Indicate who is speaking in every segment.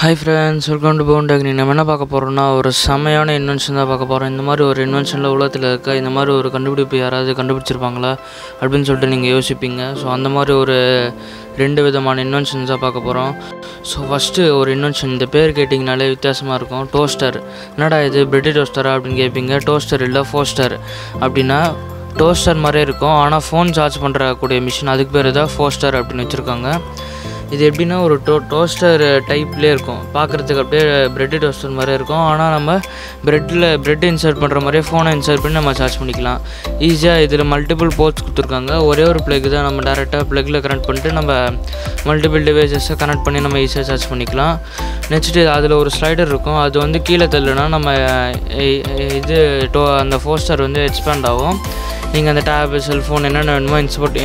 Speaker 1: hi friends welcome to பவுன் technic நம்ம என்ன பார்க்க போகிறோம்னா ஒரு செமையான இன்வென்ஷன் தான் பார்க்க போகிறோம் இந்த மாதிரி ஒரு இன்வென்ஷனில் உலகத்தில் இருக்க இந்த மாதிரி ஒரு கண்டுபிடிப்பு யாராவது கண்டுபிடிச்சிருப்பாங்களா அப்படின்னு சொல்லிட்டு நீங்கள் யோசிப்பீங்க ஸோ அந்த மாதிரி ஒரு ரெண்டு விதமான இன்வென்ஷன்ஸ் தான் பார்க்க போகிறோம் ஸோ ஃபஸ்ட்டு ஒரு இன்வென்ஷன் இந்த பேர் கேட்டிங்கனாலே வித்தியாசமாக இருக்கும் டோஸ்டர் என்னடா இது பிரெட் டோஸ்டரா அப்படின்னு கேட்பீங்க டோஸ்டர் இல்லை ஃபோஸ்டர் அப்படின்னா டோஸ்டர் மாதிரியே இருக்கும் ஆனால் ஃபோன் சார்ஜ் பண்ணுறக்கூடிய மிஷின் அதுக்கு பேர் தான் ஃபோஸ்டர் அப்படின்னு வச்சுருக்காங்க இது எப்படின்னா ஒரு டோ டோஸ்டர் டைப்லேயே இருக்கும் பார்க்குறதுக்கு அப்படியே பிரெட் டோஸ்டர் மாதிரி இருக்கும் ஆனால் நம்ம ப்ரெட்டில் பிரெட் இன்சர்ட் பண்ணுற மாதிரியே ஃபோனை இன்சர்ட் பண்ணி நம்ம சார்ஜ் பண்ணிக்கலாம் ஈஸியாக இதில் மல்டிபிள் போர்ட்ஸ் கொடுத்துருக்காங்க ஒரே ஒரு ப்ளக் தான் நம்ம டேரெக்டாக ப்ளக்கில் கனெக்ட் பண்ணிட்டு நம்ம மல்டிபிள் டிவைசஸை கனெக்ட் பண்ணி நம்ம ஈஸியாக சார்ஜ் பண்ணிக்கலாம் நெக்ஸ்ட்டு அதில் ஒரு ஸ்லைடர் இருக்கும் அது வந்து கீழே தள்ளுனா நம்ம இ- இது டோ அந்த ஃபோஸ்டர் வந்து எக்ஸ்பேண்ட் ஆகும் நீங்கள் அந்த டேப் செல்ஃபோன் என்னென்ன வேணுமோ இன்சர்ட்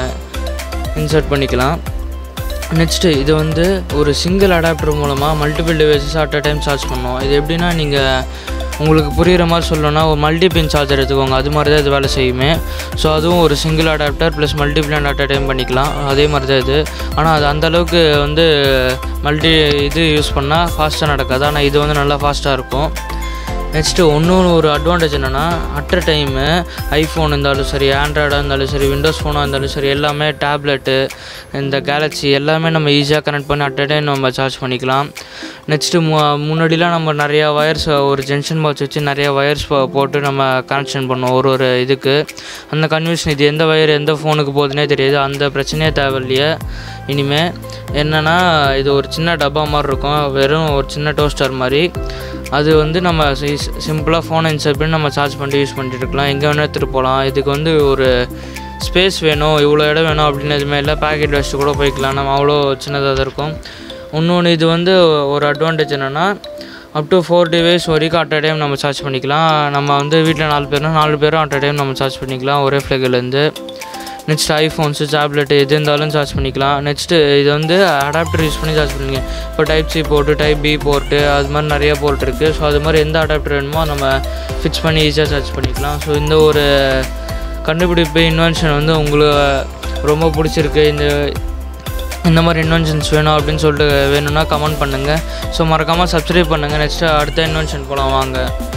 Speaker 1: இன்சர்ட் பண்ணிக்கலாம் நெக்ஸ்ட்டு இது வந்து ஒரு சிங்கிள் அடாப்டர் மூலமாக multiple devices at a time charge பண்ணும் இது எப்படின்னா நீங்கள் உங்களுக்கு புரிகிற மாதிரி சொல்லணும்னா ஒரு மல்டி பின் சார்ஜர் எடுத்துக்கோங்க அது மாதிரி தான் இது வேலை செய்யுமே ஸோ அதுவும் ஒரு single adapter plus multi plan at a time பண்ணிக்கலாம் அதே மாதிரி தான் இது ஆனால் அது அந்த அளவுக்கு வந்து மல்டி இது யூஸ் பண்ணால் ஃபாஸ்ட்டாக நடக்காது ஆனால் இது வந்து நல்லா ஃபாஸ்ட்டாக இருக்கும் நெக்ஸ்ட்டு இன்னொன்று ஒரு அட்வான்டேஜ் என்னென்னா அட் அ டைமு ஐஃபோன் இருந்தாலும் சரி ஆண்ட்ராய்டாக இருந்தாலும் சரி விண்டோஸ் ஃபோனாக இருந்தாலும் சரி எல்லாமே டேப்லெட்டு இந்த கேலக்ஸி எல்லாமே நம்ம ஈஸியாக கனெக்ட் பண்ணி அட் அ டைம் நம்ம சார்ஜ் பண்ணிக்கலாம் நெக்ஸ்ட்டு மு முன்னாடிலாம் நம்ம நிறையா வயர்ஸ் ஒரு ஜங்ஷன் பாக்ஸ் வச்சு நிறைய வயர்ஸ் போட்டு நம்ம கனெக்ஷன் பண்ணுவோம் ஒரு ஒரு இதுக்கு அந்த கன்வென்ஷன் இது எந்த வயர் எந்த ஃபோனுக்கு போகுதுன்னே தெரியாது அந்த பிரச்சனையே தேவையில்லையே இனிமேல் என்னென்னா இது ஒரு சின்ன டப்பா மாதிரி இருக்கும் வெறும் ஒரு சின்ன டோஸ்டர் மாதிரி அது வந்து நம்ம சிம்பிளாக ஃபோனை இன்சர்ட் பண்ணி நம்ம சார்ஜ் பண்ணி யூஸ் பண்ணிட்டு இருக்கலாம் எங்கே வேணால் எடுத்துகிட்டு போகலாம் இதுக்கு வந்து ஒரு ஸ்பேஸ் வேணும் இவ்வளோ இடம் வேணும் அப்படின்னு எதுவுமே இல்லை பேக்கெட் வச்சுட்டு கூட போய்க்கலாம் நம்ம அவ்வளோ சின்னதாக தான் இருக்கும் இன்னொன்று இது வந்து ஒரு அட்வான்டேஜ் என்னென்னா அப் டு ஃபோர் டிவைஸ் வரைக்கும் அட் அ டைம் நம்ம சார்ஜ் பண்ணிக்கலாம் நம்ம வந்து வீட்டில் நாலு பேர்னா நாலு பேரும் அட் அ டைம் நம்ம சார்ஜ் பண்ணிக்கலாம் ஒரே ஃப்ளேக்லேருந்து நெக்ஸ்ட் ஐஃபோன்ஸு டேப்லெட் எது இருந்தாலும் சார்ஜ் பண்ணிக்கலாம் நெக்ஸ்ட்டு இது வந்து அடாப்டர் யூஸ் பண்ணி சார்ஜ் பண்ணுவீங்க இப்போ type C port type B port அது மாதிரி நிறைய போர்ட் இருக்குது ஸோ அது மாதிரி எந்த அடாப்டர் வேணுமோ நம்ம ஃபிக்ஸ் பண்ணி ஈஸியாக சார்ஜ் பண்ணிக்கலாம் ஸோ இந்த ஒரு கண்டுபிடிப்பு இன்வென்ஷன் வந்து உங்களுக்கு ரொம்ப பிடிச்சிருக்கு இந்த இந்த மாதிரி இன்வென்ஷன்ஸ் வேணும் அப்படின்னு சொல்லிட்டு வேணும்னா கமெண்ட் பண்ணுங்கள் ஸோ மறக்காமல் சப்ஸ்கிரைப் பண்ணுங்கள் நெக்ஸ்ட்டு அடுத்த இன்வென்ஷன் போகலாம் வாங்க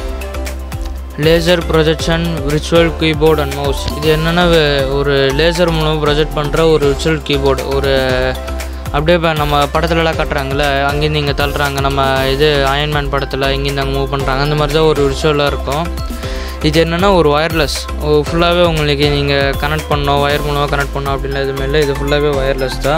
Speaker 1: laser projection virtual keyboard and mouse இது என்னென்னா ஒரு லேசர் மூலமாக ப்ரொஜெக்ட் பண்ணுற ஒரு விர்ச்சுவல் கீபோர்டு ஒரு அப்படியே இப்போ நம்ம படத்துலலாம் காட்டுறாங்கல்ல அங்கேருந்து இங்கே தள்ளுறாங்க நம்ம இது அயன்மேன் படத்தில் இங்கேருந்து அங்கே மூவ் பண்ணுறாங்க அந்த மாதிரி தான் ஒரு விர்ச்சுவலாக இருக்கும் இது என்னென்னா ஒரு ஒயர்லெஸ் ஃபுல்லாகவே உங்களுக்கு நீங்கள் கனெக்ட் பண்ணோம் ஒயர் மூலமாக கனெக்ட் பண்ணோம் அப்படின்லாம் எதுவுமே இல்லை இது ஃபுல்லாகவே ஒயர்லெஸ் தான்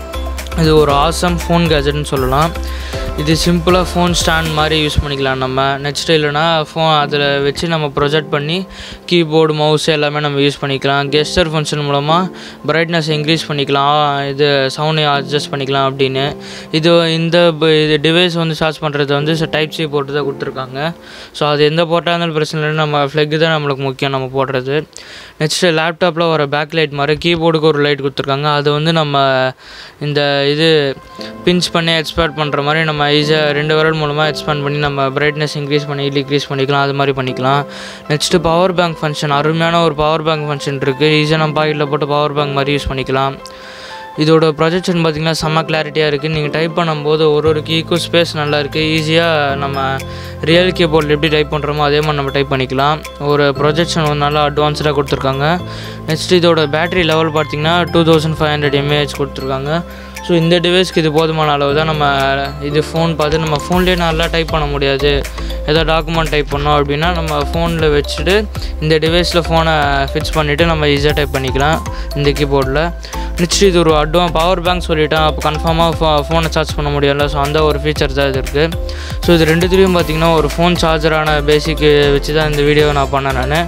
Speaker 1: இது ஒரு ஆசம் ஃபோன் கேஜெட்னு சொல்லலாம் இது சிம்பிளாக ஃபோன் ஸ்டாண்ட் மாதிரி யூஸ் பண்ணிக்கலாம் நம்ம நெக்ஸ்ட் இல்லைனா ஃபோன் அதில் வச்சு நம்ம ப்ரொஜெக்ட் பண்ணி கீபோர்டு மவுஸ் எல்லாமே நம்ம யூஸ் பண்ணிக்கலாம் கெஸ்டர் ஃபங்க்ஷன் மூலமாக பிரைட்னஸ் இன்க்ரீஸ் பண்ணிக்கலாம் இது சவுண்டை அட்ஜஸ்ட் பண்ணிக்கலாம் அப்படின்னு இது இந்த ப- இது டிவைஸ் வந்து சார்ஜ் பண்ணுறது வந்து டைப் சி போட்டு தான் கொடுத்துருக்காங்க ஸோ அது எந்த போட்டால் இருந்தாலும் பிரச்சனை இல்லை நம்ம ஃப்ளெக்கு தான் நம்மளுக்கு முக்கியம் நம்ம போடுறது நெக்ஸ்ட்டு லேப்டாப்பில் வர பேக் லைட் மாதிரி கீபோர்டுக்கு ஒரு லைட் கொடுத்துருக்காங்க அது வந்து நம்ம இந்த இது பிஞ்ச் பண்ணி எக்ஸ்பேர்ட் பண்ணுற மாதிரி நம்ம ஈஸியாக ரெண்டு விரல் மூலமாக எக்ஸ்பேண்ட் பண்ணி நம்ம பிரைட்னஸ் இன்க்ரீஸ் பண்ணி டிக்ரீஸ் பண்ணிக்கலாம் அது மாதிரி பண்ணிக்கலாம் நெக்ஸ்ட்டு பவர் பேங்க் ஃபங்க்ஷன் அருமையான ஒரு பவர் பேங்க் ஃபங்க்ஷன் இருக்குது ஈஸியாக நம்ம பாக்கெட்டில் போட்டு பவர் பேங்க் மாதிரி யூஸ் பண்ணிக்கலாம் இதோட ப்ரொஜெக்ஷன் பார்த்திங்கன்னா செம்ம கிளாரிட்டியாக இருக்குது நீங்கள் டைப் பண்ணும்போது ஒரு ஒரு கீக்கும் ஸ்பேஸ் நல்லா இருக்குது ஈஸியாக நம்ம ரியல் கீபோர்டில் எப்படி டைப் பண்ணுறோமோ அதே மாதிரி நம்ம டைப் பண்ணிக்கலாம் ஒரு ப்ரொஜெக்ஷன் வந்து நல்லா அட்வான்ஸ்டாக கொடுத்துருக்காங்க நெக்ஸ்ட் இதோட பேட்டரி லெவல் பார்த்தீங்கன்னா two thousand five hundred mAh கொடுத்துருக்காங்க ஸோ இந்த டிவைஸ்க்கு இது போதுமான அளவு தான் நம்ம இது ஃபோன் பார்த்து நம்ம ஃபோன்லேயே நல்லா டைப் பண்ண முடியாது ஏதோ டாக்குமெண்ட் டைப் பண்ணோம் அப்படின்னா நம்ம ஃபோனில் வச்சுட்டு இந்த டிவைஸில் ஃபோனை ஃபிக்ஸ் பண்ணிவிட்டு நம்ம ஈஸியாக டைப் பண்ணிக்கலாம் இந்த கீபோர்டில் நெக்ஸ்ட் இது ஒரு அட்வான் பவர் பேங்க் சொல்லிட்டேன் அப்போ கன்ஃபார்மாக ஃபோ ஃபோனை சார்ஜ் பண்ண முடியல ஸோ அந்த ஒரு ஃபீச்சர் தான் இது இருக்குது ஸோ இது ரெண்டுத்துலேயும் பார்த்தீங்கன்னா ஒரு ஃபோன் சார்ஜரான பேசிக் வச்சு தான் இந்த வீடியோ நான் பண்ணேன் நான்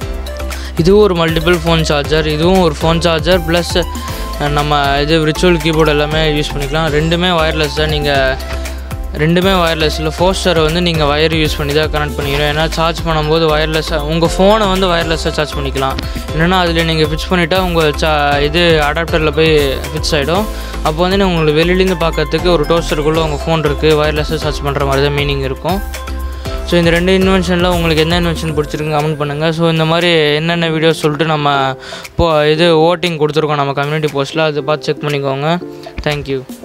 Speaker 1: இதுவும் ஒரு மல்டிபிள் ஃபோன் சார்ஜர் இதுவும் ஒரு ஃபோன் சார்ஜர் ப்ளஸ் நம்ம இது விர்ச்சுவல் கீபோர்டு எல்லாமே யூஸ் பண்ணிக்கலாம் ரெண்டுமே ஒயர்லெஸ் தான் நீங்கள் ரெண்டுமே ஒயர்லெஸ் இல்லை ஃபோஸ்டரை வந்து நீங்கள் வயர் யூஸ் பண்ணி தான் கனெக்ட் பண்ணிக்கிறோம் ஏன்னா சார்ஜ் பண்ணும்போது ஒயர்லெஸ்ஸாக உங்கள் ஃபோனை வந்து ஒயர்லெஸ்ஸாக சார்ஜ் பண்ணிக்கலாம் இல்லைன்னா அதில் நீங்கள் ஃபிக்ஸ் பண்ணிட்டா உங்கள் சா இது அடாப்டரில் போய் ஃபிக்ஸ் ஆகிடும் அப்போ வந்து உங்களுக்கு வெளியிலேருந்து பார்க்கறதுக்கு ஒரு டோஸ்டருக்குள்ளே உங்கள் ஃபோன் இருக்குது ஒயர்லெஸ்ஸாக சார்ஜ் பண்ணுற மாதிரி தான் மீனிங் இருக்கும் ஸோ இந்த ரெண்டு இன்வென்ஷனில் உங்களுக்கு என்ன இன்வென்ஷன் பிடிச்சிருக்கு கமெண்ட் பண்ணுங்கள் ஸோ இந்த மாதிரி என்னென்ன வீடியோஸ் சொல்லிட்டு நம்ம இப்போ இது ஓட்டிங் கொடுத்துருக்கோம் நம்ம கம்யூனிட்டி போஸ்ட்டில் அதை பார்த்து செக் பண்ணிக்கோங்க தேங்க்யூ